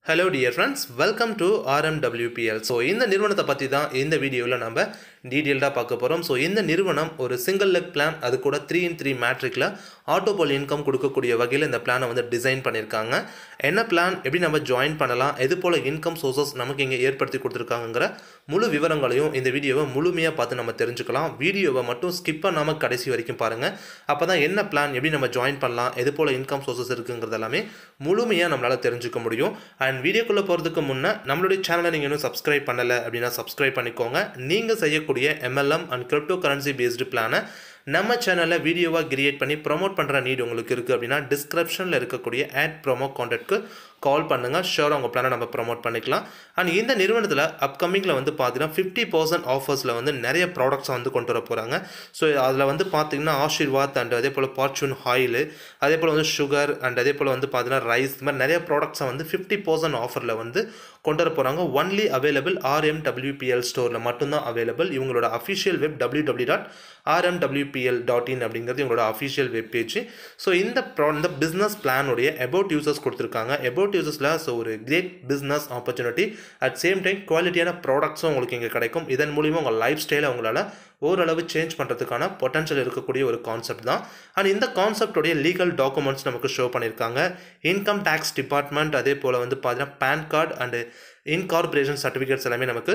hello dear friends welcome to RMWPL so இந்த நிறுவனத்தை பற்றி தான் இந்த வீடியோவில் நம்ம டீட்டெயில்டாக பார்க்க போகிறோம் ஸோ இந்த நிறுவனம் ஒரு சிங்கிள் லெக் பிளான் அது கூட த்ரீ இன் த்ரீ மேட்ரிக்கில் ஆட்டோபோல் இன்கம் கொடுக்கக்கூடிய வகையில் இந்த பிளானை வந்து டிசைன் பண்ணியிருக்காங்க என்ன பிளான் எப்படி நம்ம ஜாயின் பண்ணலாம் எது போல் இன்கம் சோர்சஸ் நமக்கு இங்கே ஏற்படுத்தி கொடுத்துருக்காங்கிற முழு விவரங்களையும் இந்த வீடியோவை முழுமையாக பார்த்து நம்ம தெரிஞ்சுக்கலாம் வீடியோவை மட்டும் ஸ்கிப் பண்ணாமல் கடைசி வரைக்கும் பாருங்கள் அப்போ தான் என்ன பிளான் எப்படி நம்ம ஜாயின் பண்ணலாம் எது போல் இன்கம் சோர்சஸ் இருக்குங்கிறது எல்லாமே முழுமையாக நம்மளால் தெரிஞ்சுக்க முடியும் அண்ட் வீடியோக்குள்ளே போகிறதுக்கு முன்னே நம்மளுடைய சேனலை நீங்கள் இன்னும் சப்ஸ்கிரைப் பண்ணலை அப்படின்னா சப்ஸ்கிரைப் பண்ணிக்கோங்க நீங்கள் செய்யக்கூடிய MLM and crypto currency based பிளானை நம்ம சேனலில் வீடியோவாக கிரியேட் பண்ணி ப்ரோமோட் பண்ணுற நீட் உங்களுக்கு இருக்குது அப்படின்னா டிஸ்கிரிப்ஷனில் இருக்கக்கூடிய ஆட் ப்ரோமோ கான்டாக்ட்க்கு கால் பண்ணுங்கள் ஷோராக உங்கள் பிளானை நம்ம ப்ரோமோட் பண்ணிக்கலாம் அண்ட் இந்த நிறுவனத்தில் அப்கமிங்கில் வந்து பார்த்தீங்கன்னா ஃபிஃப்டி பர்சன்ட் ஆஃபர்ஸில் வந்து நிறைய ப்ராடக்ட்ஸை வந்து கொண்டு வர போகிறாங்க ஸோ அதில் வந்து பார்த்தீங்கன்னா ஆஷிர்வாத் அண்ட் அதே போல் ஃபார்ச்சூன் ஆயில் அதே போல் வந்து சுகர் அண்ட் அதே போல் வந்து பார்த்தீங்கன்னா ரைஸ் இந்த மாதிரி நிறைய ப்ராடக்ட்ஸை வந்து ஃபிஃப்டி பர்சன்ட் ஆஃபரில் வந்து கொண்டு வர போகிறாங்க ஒன்லி அவைலபிள் ஆர்எம்டபிள்யூபிஎல் ஸ்டோரில் மட்டும்தான் அவைலபிள் இவங்களோட official web W W dot RMWPL dot in அப்படிங்கிறது இவங்களோட அஃபிஷியல் வெப் பேஜ் ஸோ இந்த ப்ரா இந்த பிஸ்னஸ் பிளானுடைய அபவுட் யூசர்ஸ் கொடுத்துருக்காங்க அபவுட் யூசர்ஸில் ஸோ ஒரு great business opportunity at same time குவாலிட்டியான ப்ராடக்ட்ஸும் உங்களுக்கு இங்கே கிடைக்கும் இதன் மூலிமா உங்கள் லைஃப் ஸ்டைலை உங்களால் ஓரளவு சேஞ்ச் பண்ணுறதுக்கான பொட்டன்ஷியல் இருக்கக்கூடிய ஒரு கான்செப்ட் தான் அண்ட் இந்த கான்செப்டோடைய லீகல் டாக்குமெண்ட்ஸ் நமக்கு ஷோ பண்ணியிருக்காங்க இன்கம் டேக்ஸ் டிபார்ட்மெண்ட் அதே போல் வந்து பார்த்தீங்கன்னா PAN card and incorporation certificates எல்லாமே நமக்கு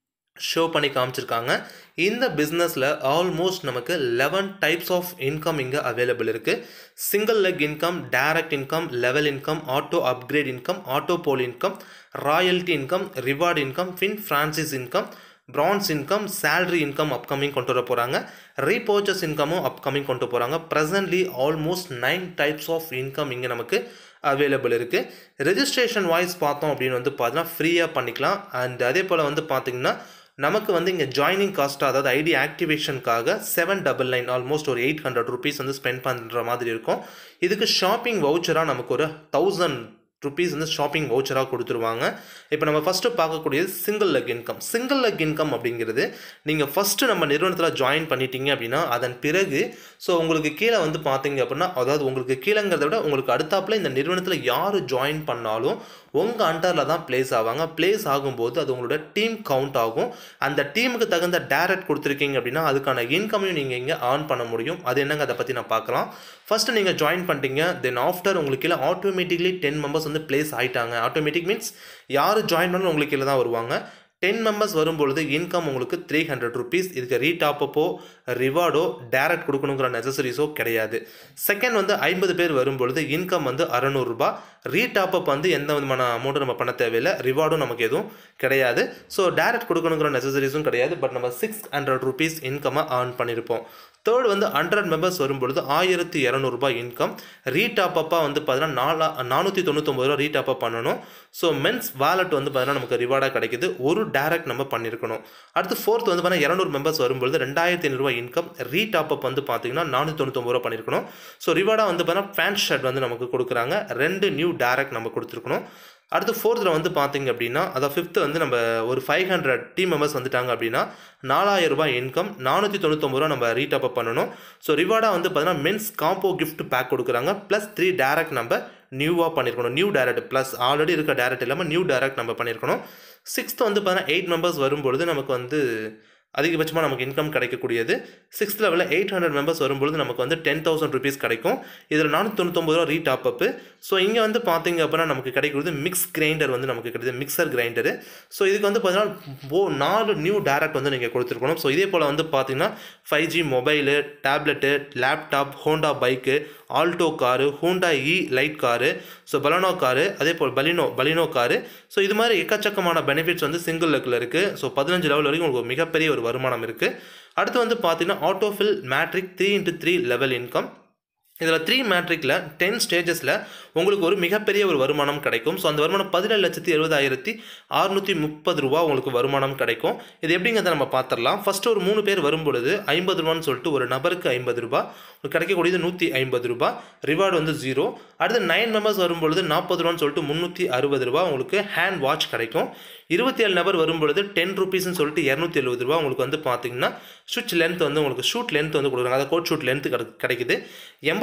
ஷோ பண்ணி காமிச்சிருக்காங்க இந்த பிஸ்னஸில் ஆல்மோஸ்ட் நமக்கு லெவன் டைப்ஸ் ஆஃப் இன்கம் இங்கே அவைலபிள் இருக்குது single leg income direct income level income auto upgrade income auto pool income royalty income reward income ஃபின் franchise income bronze income salary income upcoming கொண்டு வர போகிறாங்க ரீபர்ச்சஸ் இன்கமும் upcoming கொண்டு போகிறாங்க presently almost nine types of income இங்கே நமக்கு available இருக்குது ரெஜிஸ்ட்ரேஷன் வாய்ஸ் பார்த்தோம் அப்படின்னு வந்து பார்த்தீங்கன்னா ஃப்ரீயாக பண்ணிக்கலாம் அண்ட் அதே போல் வந்து பார்த்திங்கன்னா நமக்கு வந்து இங்கே ஜாயினிங் காஸ்ட் அதாவது ஐடி ஆக்டிவேஷனுக்காக செவன் டபுள் நைன் ஆல்மோஸ்ட் ஒரு எயிட் ஹண்ட்ரட் ருபீஸ் வந்து ஸ்பெண்ட் பண்ணுற மாதிரி இருக்கும் இதுக்கு ஷாப்பிங் வவுச்சராக நமக்கு ஒரு தௌசண்ட் ருபீஸ் வந்து ஷாப்பிங் வவுச்சராக கொடுத்துருவாங்க இப்போ நம்ம ஃபஸ்ட்டு பார்க்கக்கூடியது single leg income single leg income அப்படிங்கிறது நீங்கள் ஃபஸ்ட்டு நம்ம நிறுவனத்தில் ஜாயின் பண்ணிட்டீங்க அப்படின்னா அதன் பிறகு ஸோ உங்களுக்கு கீழே வந்து பார்த்தீங்க அப்படின்னா அதாவது உங்களுக்கு கீழேங்கிறத விட உங்களுக்கு அடுத்தாப்பில் இந்த நிறுவனத்தில் யார் ஜாயின் பண்ணாலும் உங்கள் அண்டரில் தான் பிளேஸ் ஆவாங்க பிளேஸ் ஆகும்போது அது உங்களோட டீம் கவுண்ட் ஆகும் அந்த டீமுக்கு தகுந்த டேரக்ட் கொடுத்துருக்கீங்க அப்படின்னா அதுக்கான இன்கமையும் நீங்கள் இங்கே ஏர்ன் பண்ண முடியும் அது என்னங்க அதை பற்றி நான் பார்க்கலாம் ஃபஸ்ட்டு நீங்கள் ஜாயின் பண்ணிட்டீங்க தென் ஆஃப்டர் உங்களுக்கு கீழே ஆட்டோமேட்டிக்லி டென் மெம்பர்ஸ் வந்து பிளேஸ் ஆகிட்டாங்க ஆட்டோமேட்டிக் மீன்ஸ் யார் ஜாயின் பண்ணாலும் உங்களுக்கு கீழே தான் வருவாங்க டென் மெம்பர்ஸ் வரும்பொழுது இன்கம் உங்களுக்கு த்ரீ ஹண்ட்ரட் ருபீஸ் இதுக்கு ரீடாப்பப்போ ரிவார்டோ டேரக்ட் கொடுக்கணுங்கிற நெசசரிஸோ கிடையாது செகண்ட் வந்து ஐம்பது பேர் வரும்பொழுது இன்கம் வந்து அறநூறுபா ரீடாப்பப் வந்து எந்த விதமான அமௌண்ட்டும் நம்ம பண்ண தேவையில்லை ரிவார்டும் நமக்கு எதுவும் கிடையாது ஸோ டேரக்ட் கொடுக்கணுங்கிற நெசசரிஸும் கிடையாது பட் நம்ம சிக்ஸ் ஹண்ட்ரட் ருபீஸ் இன்கம்மை ஏர்ன் பண்ணியிருப்போம் தேர்ட் வந்து ஹண்ட்ரட் மெம்பர்ஸ் வரும்பொழுது ஆயிரத்தி இரநூறுபா இன்கம் ரீடாப்பப்பாக வந்து பார்த்தீங்கன்னா நாலா நானூற்றி தொண்ணூத்தொம்பது ரூபா ரீடாப்பப் பண்ணணும் ஸோ மென்ஸ் வாலெட் வந்து பார்த்தீங்கன்னா நமக்கு ரிவார்டாக கிடைக்குது ஒரு டேரக்ட் நம்ம பண்ணியிருக்கணும் அடுத்து ஃபோர்த் வந்து பார்த்தீங்கன்னா இரநூறு மெம்பர்ஸ் வரும்பொழுது ரெண்டாயிரத்தி ஐநூறுரூவா இன்கம் ரீடாப்பப் வந்து பார்த்தீங்கன்னா நானூற்றி தொண்ணூத்தொம்பது ரூபா பண்ணியிருக்கணும் ஸோ ரிவார்டாக வந்து பார்த்தீங்கன்னா ஃபேன் ஷர்ட் வந்து நமக்கு கொடுக்குறாங்க ரெண்டு நியூ டேரக்ட் நம்ம கொடுத்துருக்கணும் அடுத்து ஃபோர்த்தில் வந்து பார்த்தீங்க அப்படின்னா அதாவது ஃபிஃப்த்து வந்து நம்ம ஒரு ஃபைவ் ஹண்ட்ரட் டீம் மெம்பர்ஸ் வந்துட்டாங்க அப்படின்னா நாலாயிரம் ரூபாய் இன்கம் நானூற்றி தொண்ணூத்தொம்பது ரூபா நம்ம ரீடாப் பண்ணணும் ஸோ ரிவார்டாக வந்து பார்த்தீங்கன்னா மென்ஸ் காம்போ கிஃப்ட் பேக் கொடுக்குறாங்க ப்ளஸ் த்ரீ டேரக்ட் நம்ம நியூவாக பண்ணியிருக்கணும் நியூ டேரக்ட் ப்ளஸ் ஆல்ரெடி இருக்க டேரக்ட் இல்லாமல் நியூ டேரக்ட் நம்ம பண்ணியிருக்கணும் சிக்ஸ்த்து வந்து பார்த்தீங்கன்னா எயிட் மெம்பர்ஸ் வரும்பொழுது நமக்கு வந்து அதிகபட்சமாக நமக்கு இன்கம் கிடைக்கக்கூடியது சிக்ஸ்த் லெவலில் எயிட் ஹண்ட்ரட் மெம்பர்ஸ் வரும்பொழுது நமக்கு வந்து டென் தௌசண்ட் ருபீஸ் கிடைக்கும் இதில் நானூற்றி தொண்ணூத்தொம்பது ரூபா ரீடாப் அப்பு ஸோ இங்கே வந்து பார்த்தீங்க அப்படின்னா நமக்கு கிடைக்கிறது மிக்ஸ் கிரைண்டர் வந்து நமக்கு கிடைக்குது மிக்சர் கிரைண்டரு ஸோ இதுக்கு வந்து பார்த்தீங்கன்னா ஓ நாலு நியூ டேரக்ட் வந்து நீங்கள் கொடுத்துருக்கணும் ஸோ இதே போல் வந்து பார்த்தீங்கன்னா five G mobile tablet laptop Honda bike Alto car Hyundai e light car so Baleno car அதே போல் பலினோ பலினோ காரு ஸோ இது மாதிரி எக்கச்சக்கமான பெனிஃபிட்ஸ் வந்து சிங்கிள் லெக்கில் இருக்குது ஸோ பதினஞ்சு லெவல் வரைக்கும் உங்களுக்கு மிகப்பெரிய ஒரு வருமானம் இருக்குது அடுத்து வந்து பார்த்தீங்கன்னா autofill matrix three into three level income இதில் த்ரீ மேட்ரிக்கில் டென் ஸ்டேஜஸில் உங்களுக்கு ஒரு மிகப்பெரிய ஒரு வருமானம் கிடைக்கும் ஸோ அந்த வருமானம் பதினேழு லட்சத்தி எழுபதாயிரத்தி அறுநூற்றி முப்பது ரூபா உங்களுக்கு வருமானம் கிடைக்கும் இது எப்படிங்கிறத நம்ம பார்த்துடலாம் ஃபஸ்ட்டு ஒரு மூணு பேர் வரும்பொழுது ஐம்பது ரூபான்னு சொல்லிட்டு ஒரு நபருக்கு ஐம்பது ரூபா கிடைக்கக்கூடியது நூற்றி ஐம்பது ரூபா ரிவார்டு வந்து ஜீரோ அடுத்து நைன் மெம்பர்ஸ் வரும்பொழுது நாற்பது ரூபான்னு சொல்லிட்டு முந்நூற்றி அறுபது ரூபா உங்களுக்கு ஹேண்ட் வாட்ச் கிடைக்கும் இருபத்தி ஏழு நபர் வரும்பொழுது டென் ருபீஸ்னு சொல்லிட்டு இரநூத்தி எழுபது ரூபா உங்களுக்கு வந்து பார்த்தீங்கன்னா சுவிட்ச் லென்த் வந்து உங்களுக்கு ஷூட் லென்த் வந்து கொடுக்குறாங்க அதாவது கோட் ஷூட் லென்த் கிடைக்குது எண்பத்தி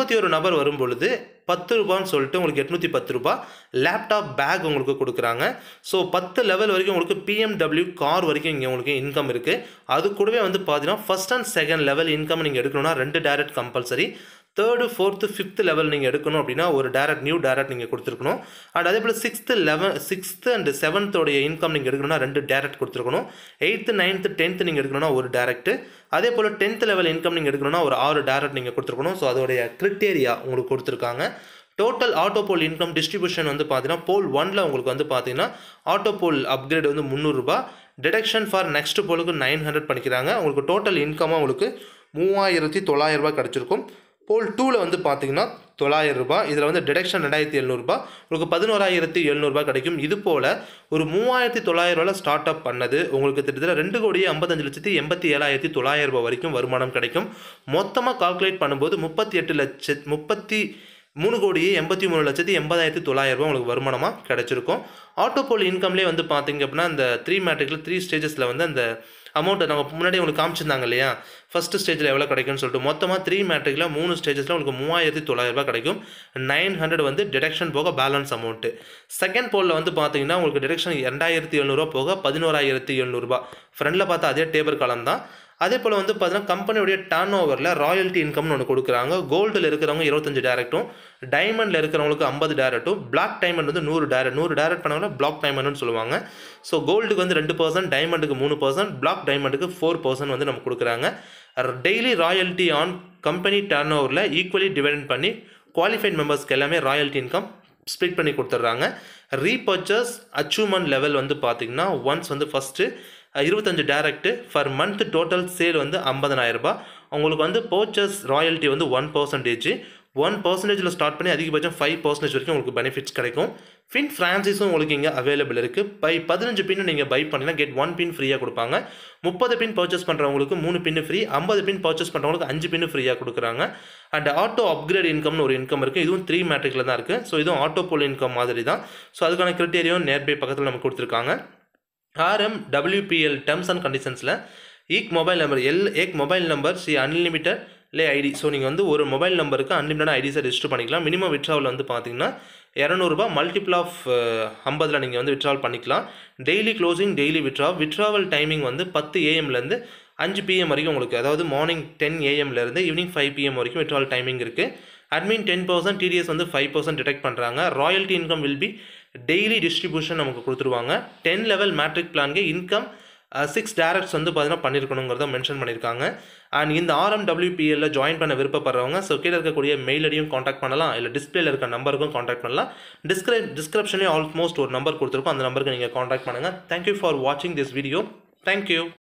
எண்பத்தி ஒரு நபர் வரும் பொழுது பத்து ரூபான்னு சொல்லிட்டு உங்களுக்கு எட்நூற்றி பத்து ரூபா லேப்டாப் பேக் உங்களுக்கு கொடுக்குறாங்க ஸோ பத்து லெவல் வரைக்கும் உங்களுக்கு பிஎம்டபிள்யூ கார் வரைக்கும் இங்கே உங்களுக்கு இன்கம் இருக்குது அது கூடவே வந்து பார்த்தீங்கன்னா first and second level income நீங்கள் எடுக்கணும்னா ரெண்டு direct compulsory third fourth fifth level நீங்கள் எடுக்கணும் அப்படின்னா ஒரு டேரக்ட் நியூ டேரக்ட் நீங்கள் கொடுத்துருக்கணும் அண்ட் அதே போல் சிக்ஸ்த்து லெவன் சிக்ஸ்த்து அண்ட் செவன்த்தோடைய இன்கம் நீங்கள் எடுக்கணும்னா ரெண்டு டேரக்ட் கொடுத்துருக்கணும் எயித்து நைன்த்து டென்த்து நீங்கள் எடுக்கணும்னா ஒரு டேரக்ட் அதே போல் டென்த் லெவல் இன்கம் நீங்கள் எடுக்கணும்னா ஒரு ஆறு டேரக்ட் நீங்கள் கொடுத்துருக்கணும் ஸோ அதோடைய கிரிட்டேரியா உங்களுக்கு கொடுத்துருக்காங்க total auto pool income distribution வந்து பார்த்தீங்கன்னா போல் ஒனில் உங்களுக்கு வந்து பார்த்தீங்கன்னா ஆட்டோ போல் அப்கிரேட் வந்து முந்நூறுரூபா டிடக்ஷன் ஃபார் நெக்ஸ்ட் போலுக்கு நைன் ஹண்ட்ரட் பண்ணிக்கிறாங்க உங்களுக்கு டோட்டல் இன்கமாக உங்களுக்கு மூவாயிரத்தி தொள்ளாயிரரூபா கிடச்சிருக்கும் போல் டூவில் வந்து பார்த்தீங்கன்னா தொள்ளாயிரம் ரூபாய் இதில் வந்து டிடக்ஷன் ரெண்டாயிரத்தி எழுநூறுபா உங்களுக்கு பதினோராயிரத்தி எழுநூறுபா கிடைக்கும் இது போல் ஒரு மூவாயிரத்தி தொள்ளாயிரரூவாவில் ஸ்டார்ட் அப் பண்ணது உங்களுக்கு கிட்டத்தட்ட ரெண்டு கோடியே ஐம்பத்தஞ்சு லட்சத்தி எண்பத்தி ஏழாயிரத்தி தொள்ளாயிரம் ரூபாய் வரைக்கும் வருமானம் கிடைக்கும் மொத்தமாக கால்குலேட் பண்ணும்போது முப்பத்தி எட்டு லட்ச முப்பத்தி மூணு கோடியே எண்பத்தி மூணு லட்சத்தி எண்பதாயிரத்தி தொள்ளாயிரம் ரூபாய் உங்களுக்கு வருமானமாக கிடச்சிருக்கும் ஆட்டோபோல் இன்கம்லேயே வந்து பார்த்தீங்க அப்படின்னா அந்த த்ரீ மேட்ரிக்கில் த்ரீ ஸ்டேஜஸில் வந்து அந்த அமௌண்ட்டை நம்ம முன்னாடி உங்களுக்கு காமிச்சிருந்தாங்க இல்லையா ஃபஸ்ட்டு ஸ்டேஜில் எவ்வளோ கிடைக்கும்னு சொல்லிட்டு மொத்தமாக த்ரீ மேட்ரிக்கில் மூணு ஸ்டேஜஸில் உங்களுக்கு மூவாயிரத்தி தொள்ளாயிரம் ரூபாய் கிடைக்கும் நைன் ஹண்ட்ரட் வந்து டிடக்ஷன் போக பேலன்ஸ் அமௌண்ட்டு செகண்ட் போலில் வந்து பார்த்தீங்கன்னா உங்களுக்கு டிடக்ஷன் ரெண்டாயிரத்தி எழுநூறுவா போக பதினோராயிரத்தி எழுநூறுபா ஃப்ரெண்டில் பார்த்தா அதே டேபிள் காலம் தான் அதே போல் வந்து பார்த்தீங்கன்னா கம்பெனியுடைய டர்ன் ஓவரில் ராயல்ட்டி இன்கம்னு ஒன்று கொடுக்குறாங்க கோல்டில் இருக்கிறவங்க இருபத்தஞ்சு டேரக்ட்டும் டைமண்டில் இருக்கிறவங்களுக்கு ஐம்பது டேரக்ட்டும் பிளாக் டைமண்ட் வந்து நூறு டேரக்ட் நூறு டேரக்ட் பண்ணவங்க பிளாக் டைமண்ட்னு சொல்லுவாங்க ஸோ கோல்டுக்கு வந்து ரெண்டு பர்சன்ட் டைமண்டுக்கு மூணு பர்சன்ட் பிளாக் டைமண்டுக்கு ஃபோர் பர்சன்ட் வந்து நம்ம கொடுக்குறாங்க டெய்லி ராயல்ட்டி ஆன் கம்பெனி டர்ன் ஓவரில் ஈக்குவலி டிவைட் பண்ணி குவாலிஃபைட் மெம்பர்ஸ்க்கு எல்லாமே ராயல்ட்டி இன்கம் ஸ்ப்ளிட் பண்ணி கொடுத்துட்றாங்க ரீபர்ச்சஸ் அச்சீவ்மெண்ட் லெவல் வந்து பார்த்திங்கன்னா ஒன்ஸ் வந்து ஃபஸ்ட்டு இருபத்தஞ்சு direct per month total sale வந்து ஐம்பதனாயிரம் ரூபாய் உங்களுக்கு வந்து பர்ச்சஸ் ராயல்ட்டி வந்து ஒன் பர்சன்டேஜ் ஒன் பர்சன்டேஜில் ஸ்டார்ட் பண்ணி அதிகபட்சம் ஃபைவ் பர்சன்டேஜ் வரைக்கும் உங்களுக்கு பெனிஃபிட்ஸ் கிடைக்கும் ஃபின் ஃப்ரான்சைஸும் உங்களுக்கு இங்கே அவைலபிள் இருக்குது பை பதினஞ்சு பின் நீங்கள் பை பண்ணிங்கன்னா கெட் ஒன் பின் ஃப்ரீயாக கொடுப்பாங்க முப்பது பின் பர்ச்சேஸ் பண்ணுறவங்களுக்கு மூணு பின்னு ஃப்ரீ ஐம்பது பின் பர்ச்சேஸ் பண்ணுறவங்களுக்கு அஞ்சு பின்னு ஃப்ரீயாக கொடுக்குறாங்க அண்ட் ஆட்டோ அப்கிரேட் இன்கம்னு ஒரு இன்கம் இருக்குது இதுவும் த்ரீ மேட்ரிக்கில் தான் இருக்குது ஸோ இதுவும் ஆட்டோ போல் இன்கம் மாதிரி தான் ஸோ அதுக்கான கிரிட்டேரியும் நேர்பை பக்கத்தில் நமக்கு கொடுத்துருக்காங்க ஆர்எம் டபிள்யூபிஎல் டேர்ம்ஸ் அண்ட் கண்டிஷன்ஸில் ஈக் மொபைல் நம்பர் எல் ஏக் மொபைல் நம்பர் சி அன்லிமிட்டட் லே ஐடி ஸோ நீங்கள் வந்து ஒரு மொபைல் நம்பருக்கு அன்லிமிட்டட் ஐடிஸை ரெஜிஸ்டர் பண்ணிக்கலாம் மினிமம் விட்ராவல் வந்து பார்த்தீங்கன்னா இரநூறுபா மல்டிபிள் ஆஃப் ஐம்பதில் நீங்கள் வந்து விட்ராவல் பண்ணிக்கலாம் daily closing daily withdraw withdrawal timing வந்து பத்து ஏஎம்லேருந்து அஞ்சு பிஎம் வரைக்கும் உங்களுக்கு அதாவது மார்னிங் டென் ஏஎம்லேருந்து ஈவினிங் ஃபைவ் பிஎம் வரைக்கும் விட்ராவல் டைமிங் இருக்குது அட்மின் டென் பர்சன்ட் டிடிஎஸ் வந்து ஃபைவ் பர்சன்ட் டிடெக்ட் பண்ணுறாங்க royalty income will be daily distribution நமக்கு கொடுத்துருவாங்க டென் லெவல் மேட்ரிக் பிளான்க்கு இன்கம் சிக்ஸ் டேரக்ட்ஸ் வந்து பார்த்தீங்கன்னா பண்ணியிருக்கணுங்கிறத மென்ஷன் பண்ணியிருக்காங்க அண்ட் இந்த ஆர்எம்டபிள்யூபிஎல்ல ஜாயின் பண்ண விருப்பப்படுறவங்க ஸோ கீழே இருக்கக்கூடிய மெயில் ஐடியும் காண்டாக்ட் பண்ணலாம் இல்லை டிஸ்பிளேல இருக்க நம்பருக்கும் காண்டாக்ட் பண்ணலாம் டிஸ்கிரைப் டிஸ்கிரிப்ஷன்லேயும் ஆல்மோஸ்ட் ஒரு நம்பர் கொடுத்துருக்கோம் அந்த நம்பருக்கு நீங்கள் காண்டாக்ட் பண்ணுங்கள் தேங்க்யூ ஃபார் வாட்சிங் திஸ் வீடியோ தேங்க்யூ